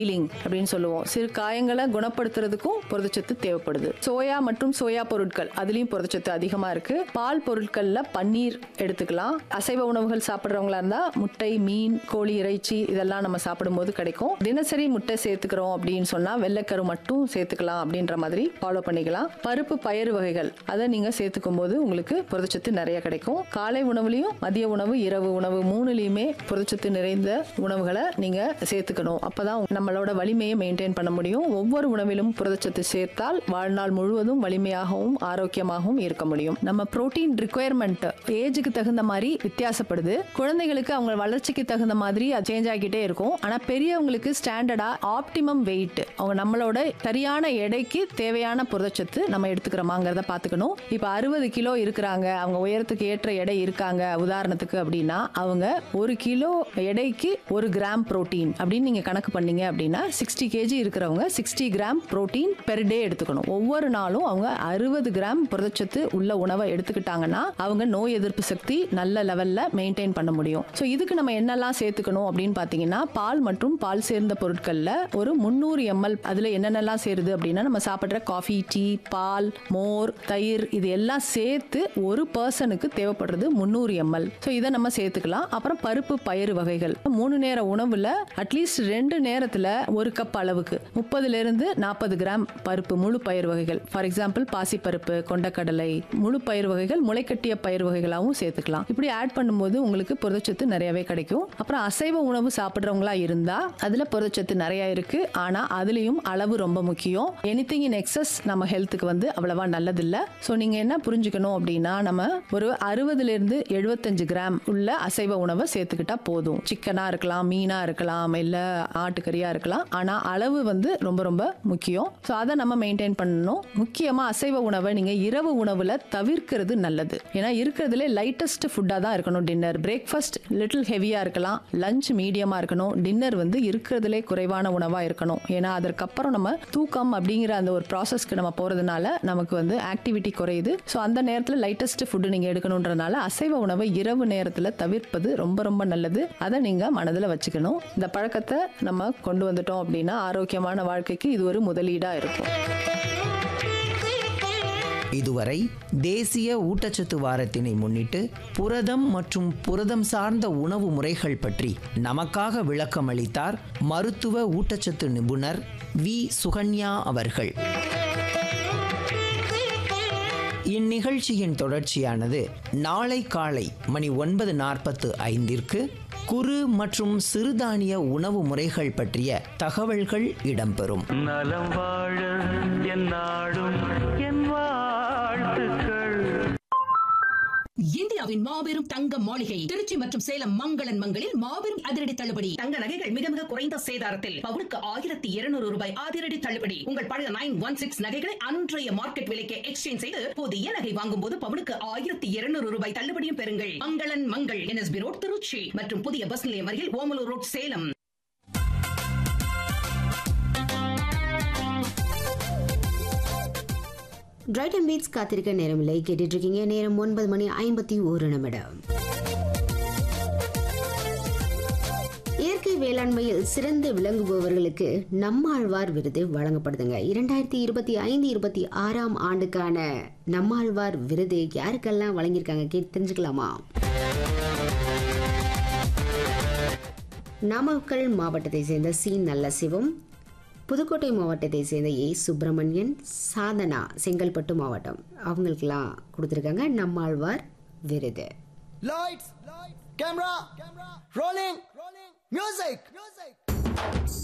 Healing அப்படின்னு சொல்லுவோம் சிறு காயங்களை குணப்படுத்துறதுக்கும் புரதச்சத்து தேவைப்படுது சோயா மற்றும் சோயா பொருட்கள் அதுலயும் புரதச்சத்து அதிகமா இருக்கு பால் பொருட்கள்ல பன்னீர் எடுத்துக்கலாம் அசைவ உணவுகள் சாப்பிட்றவங்களா இருந்தா முட்டை மீன் கோழி இறைச்சி இதெல்லாம் நம்ம சாப்பிடும்போது கிடைக்கும் தினசரி முட்டை சேர்த்துக்கிறோம் அப்படின்னு சொன்னா வெள்ளைக்கரு மட்டும் சேர்த்துக்கலாம் அப்படின்ற மாதிரி ஃபாலோ பண்ணிக்கலாம் பருப்பு பயறு வகைகள் அதை நீங்க சேர்த்துக்கும் போது உங்களுக்கு புரதச்சத்து நிறைய கிடைக்கும் காலை உணவுலையும் மதிய உணவு இரவு உணவு மூணுலையுமே புரதச்சத்து நிறைந்த உணவுகளை நீங்க சேர்த்துக்கணும் அப்பதான் நம்மளோட வலிமையை மெயின்டைன் பண்ண முடியும் ஒவ்வொரு உணவிலும் புரதச்சத்து சேர்த்தால் வாழ்நாள் முழுவதும் வலிமையாகவும் ஆரோக்கியமாகவும் இருக்க முடியும் நம்ம புரோட்டீன் ரிக்குயர்மெண்ட் ஏஜுக்கு தகுந்த மாதிரி வித்தியாசப்படுது குழந்தைகளுக்கு அவங்க வளர்ச்சிக்கு தகுந்த மாதிரி அது சேஞ்ச் ஆகிட்டே இருக்கும் ஆனா பெரியவங்களுக்கு ஸ்டாண்டர்டா ஆப்டிமம் வெயிட் அவங்க நம்மளோட சரியான எடைக்கு தேவையான புரதச்சத்து நம்ம எடுத்துக்கிறோமாங்கிறத பார்த்துக்கணும் இப்போ அறுபது கிலோ இருக்கிறாங்க அவங்க உயரத்துக்கு ஏற்ற எடை இருக்காங்க உதாரணத்துக்கு அப்படின்னா அவங்க ஒரு கிலோ எடைக்கு ஒரு கிராம் புரோட்டீன் அப்படின்னு நீங்க கணக்கு பண்ணீங்க அப்படின்னா சிக்ஸ்டி கேஜி இருக்கிறவங்க sixty gram protein per day எடுத்துக்கணும் ஒவ்வொரு நாளும் அவங்க அறுபது கிராம் புரதச்சத்து உள்ள உணவை எடுத்துக்கிட்டாங்கன்னா அவங்க நோய் எதிர்ப்பு சக்தி நல்ல லெவல்ல மெயின்டைன் பண்ண முடியும் ஸோ இதுக்கு நம்ம என்னெல்லாம் சேர்த்துக்கணும் அப்படின்னு பார்த்தீங்கன்னா பால் மற்றும் பால் சேர்ந்த பொருட்கள்ல ஒரு முந்நூறு எம்எல் அதுல என்னென்னலாம் சேருது அப்படின்னா நம்ம சாப்பிட்ற காஃபி டீ பால் மோர் தயிர் இது எல்லாம் சேர்த்து ஒரு பர்சனுக்கு தேவைப்படுறது முந்நூறு எம்எல் ஸோ இதை நம்ம சேர்த்துக்கலாம் அப்புறம் பருப்பு பயிறு வகைகள் மூணு நேர உணவுல அட்லீஸ்ட் ரெண்டு நேரத்துல ஒரு கப் அளவுக்கு முப்பதுல இருந்து நாற்பது கிராம் பருப்பு முழு பயிர் வகைகள் ஃபார் எக்ஸாம்பிள் பாசிப்பருப்பு கொண்டக்கடலை முழு பயிர் வகைகள் முளைக்கட்டிய பயிர் வகைகளாகவும் சேர்த்துக்கலாம் இப்படி ஆட் பண்ணும்போது உங்களுக்கு புரதச்சத்து நிறையவே கிடைக்கும் அப்புறம் அசைவ உணவு சாப்பிட்றவங்களா இருந்தா அதுல புரதச்சத்து நிறைய இருக்கு ஆனா அதுலயும் அளவு ரொம்ப முக்கியம் எனிதிங் இன் எக்ஸஸ் நம்ம ஹெல்த்துக்கு வந்து அவ்வளவா நல்லதில்ல ஸோ நீங்க என்ன புரிஞ்சுக்கணும் அப்படின்னா நம்ம ஒரு அறுபதுல இருந்து எழுபத்தஞ்சு கிராம் உள்ள அசைவ உணவை சேர்த்துக்கிட்டா போதும் சிக்கனா இருக்கலாம் மீனா இருக்கலாம் இல்ல ஆட்டுக்கறியா இருக்கலாம் ஆனா அளவு வந்து ரொம்ப ரொம்ப முக்கியம் ஸோ அதை நம்ம மெயின்டைன் பண்ணணும் முக்கியமா அசைவ உணவை நீங்க இரவு உணவுல தவிர்க்கிறது நல்லது ஏன்னா இருக்கிறதுல லைட்டஸ்ட் ஃபுட்டா தான் இருக்கணும் டின்னர் பிரேக்ஃபாஸ்ட் லிட்டில் ஹெவியா இருக்கலாம் லஞ்ச் மீடியமா இருக்கணும் டின்னர் வந்து இருக்கிறதுலே குறைவான உணவா இருக்கணும் ஏன்னா அதற்கப்புறம் நம்ம தூக்கம் அப்படிங்கிற அந்த ஒரு ப்ராசஸ்க்கு நம்ம போறதுனால நமக்கு வந்து ஆக்டிவிட்டி குறையுது ஸோ அந்த நேரத்தில் லைட்டஸ்ட் ஃபுட்டு நீங்க எடுக்கணுன்றனால அசைவ உணவை இரவு நேரத்தில் தவிர்ப்பது ரொம்ப ரொம்ப நல்லது அதை நீங்க மனதில் வச்சுக்கணும் இந்த பழக்கத்தை நம்ம கொண்டு வந்துட்டோம் அப்படின்னா ஆரோக்கியமான வாழ்க்கைக்கு இது ஒரு முதலீடா இருக்கும் இதுவரை தேசிய ஊட்டச்சத்து வாரத்தினை முன்னிட்டு புரதம் மற்றும் புரதம் சார்ந்த உணவு முறைகள் பற்றி நமக்காக விளக்கம் அளித்தார் மருத்துவ ஊட்டச்சத்து நிபுணர் வி சுகன்யா அவர்கள் இந்நிகழ்ச்சியின் தொடர்ச்சியானது நாளை காலை மணி ஒன்பது நாற்பத்து ஐந்திற்கு குறு மற்றும் சிறுதானிய உணவு முறைகள் பற்றிய தகவல்கள் இடம்பெறும் நலம் வாழ என் நாடும் என் வாழ்த்துக்கள் இந்தியாவின் மாபெரும் தங்க மாளிகை திருச்சி மற்றும் சேலம் மங்களன் மங்களில் மாபெரும் அதிரடி தள்ளுபடி தங்க நகைகள் மிக மிக குறைந்த சேதாரத்தில் பவுனுக்கு ஆயிரத்தி இருநூறு ரூபாய் அதிரடி தள்ளுபடி உங்கள் பழைய நைன் ஒன் சிக்ஸ் நகைகளை அன்றைய மார்க்கெட் விலைக்கு எக்ஸ்சேஞ்ச் செய்து புதிய நகை வாங்கும் போது பவுனுக்கு ஆயிரத்தி இருநூறு ரூபாய் தள்ளுபடியும் பெறுங்கள் மங்களன் மங்கள் என்எஸ்பி ரோட் திருச்சி மற்றும் புதிய பஸ் நிலையம் அருகில் Omalur road Salem tried and beats காத்திருக்க நேரமில்லை கேட்டுட்டு இருக்கீங்க நேரம் ஒன்பது மணி ஐம்பத்தி ஒரு நிமிடம் இயற்கை வேளாண்மையில் சிறந்து விளங்குபவர்களுக்கு நம்மாழ்வார் விருது வழங்கப்படுதுங்க இரண்டாயிரத்தி இருபத்தி ஐந்து இருபத்தி ஆறாம் ஆண்டுக்கான நம்மாழ்வார் விருது யாருக்கெல்லாம் வழங்கியிருக்காங்க கேட்டு தெரிஞ்சுக்கலாமா நாமக்கல் மாவட்டத்தை சேர்ந்த சி நல்லசிவம் புதுக்கோட்டை மாவட்டத்தை சேர்ந்த ஏ சுப்பிரமணியன் சாதனா செங்கல்பட்டு மாவட்டம் அவங்களுக்கெல்லாம் கொடுத்துருக்காங்க நம்மாழ்வார் விருது Lights, camera, rolling, music.